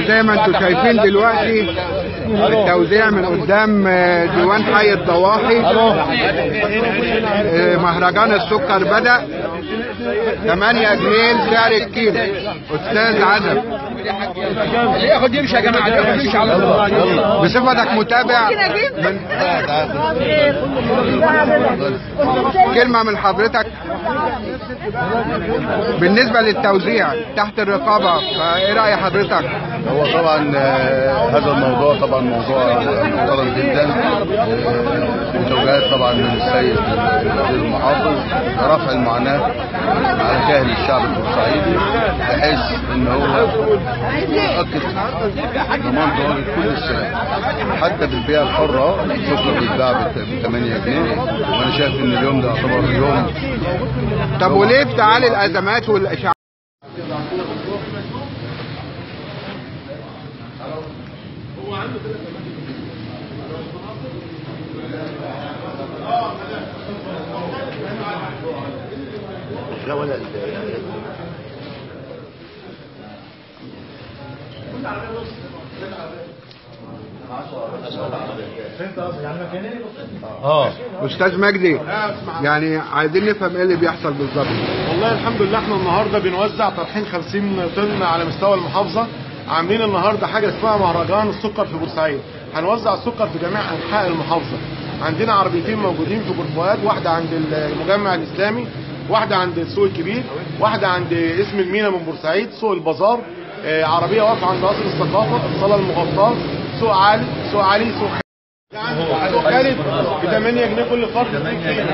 زي ما انتم شايفين دلوقتي التوزيع من قدام آه، ديوان حي الضواحي آه، مهرجان السكر بدأ 8 جنيه سعر الكيلو استاذ عزب اللي ياخد يمشي يا جماعه اللي ياخد يمشي على الله بصفتك متابع من كلمة من حضرتك بالنسبة للتوزيع تحت الرقابة فايه رأي حضرتك؟ هو طبعا آه، هذا الموضوع طبعا موضوع محترم جدا آه، وتوجيهات طبعا من السيد وزير المحافظ لرفع المعاناه على كاهل الشعب البورسعيدي بحيث ان هو يؤكد ضمان ضوابط كل السلع حتى بالبيع الحره السكر بيتباع ب 8 جنيه وانا شايف ان اليوم ده يعتبر يوم طب وليه افتعال الأزمات والإشاعات؟ اه أستاذ مجدي يعني عايزين نفهم ايه اللي بيحصل بالظبط والله الحمد لله احنا النهارده بنوزع طرحين 50 طن على مستوى المحافظه عاملين النهارده حاجه اسمها مهرجان السكر في بورسعيد هنوزع السكر في جميع انحاء المحافظه عندنا عربيتين موجودين في بورفؤاد واحده عند المجمع الاسلامي واحده عند السوق الكبير واحده عند اسم المينا من بورسعيد سوق البازار آه، عربيه واقفه عند قصر الثقافه الصاله المغطاه سوق عالي سوق علي سوق سوق خالد ب 8 جنيه كل فرد 2 كيلو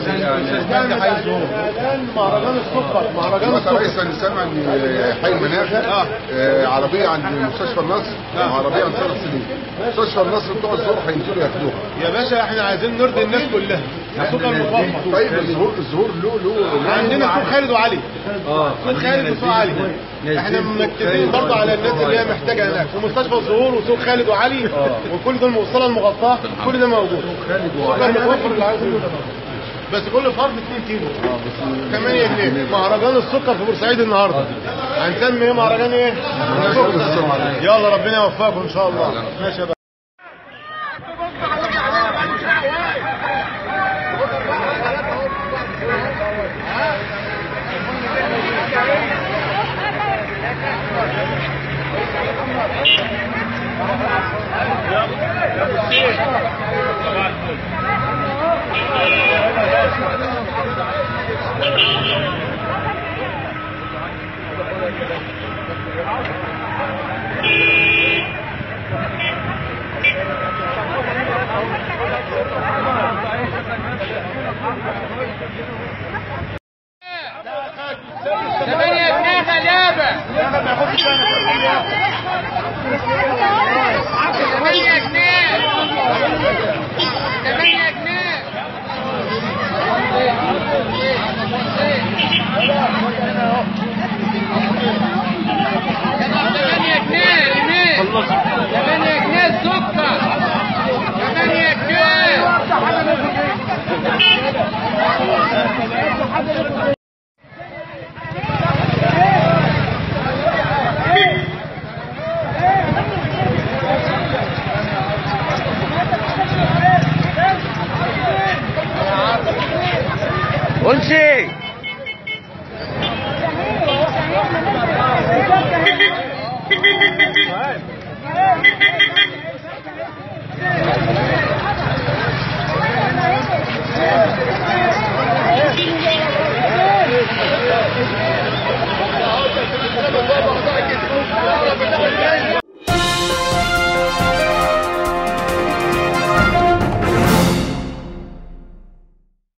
اعلان مهرجان السكر مهرجان انا السكر رئيس سامع ان حي المناخ آه، عربيه عند مستشفى النصر وعربيه عند صالح سليم مستشفى النصر بتوع الزور هينزلوا ياخدوها يا باشا احنا عايزين نرضي الناس كلها السكر مخفض طيب الظهور الظهور له له عندنا سوق خالد وعلي سوق خالد وسوق علي احنا مركزين برضه على الناس اللي هي محتاجه هناك ومستشفى الزهور وسوق خالد وعلي وكل دول الصاله المغطاه كل ده موجود السكر متوفر اللي عايزه بس كل فرد 2 كيلو 8 جنيه مهرجان السكر في بورسعيد النهارده هنسمي ايه مهرجان ايه؟ السكر يلا ربنا يوفقكم ان شاء الله ماشي يا باشا ثمانية جنيه غلابة ثمانية جنيه ثمانية جنيه ثمانية جنيه لمين؟ ثمانية جنيه السكر ثمانية جنيه انسي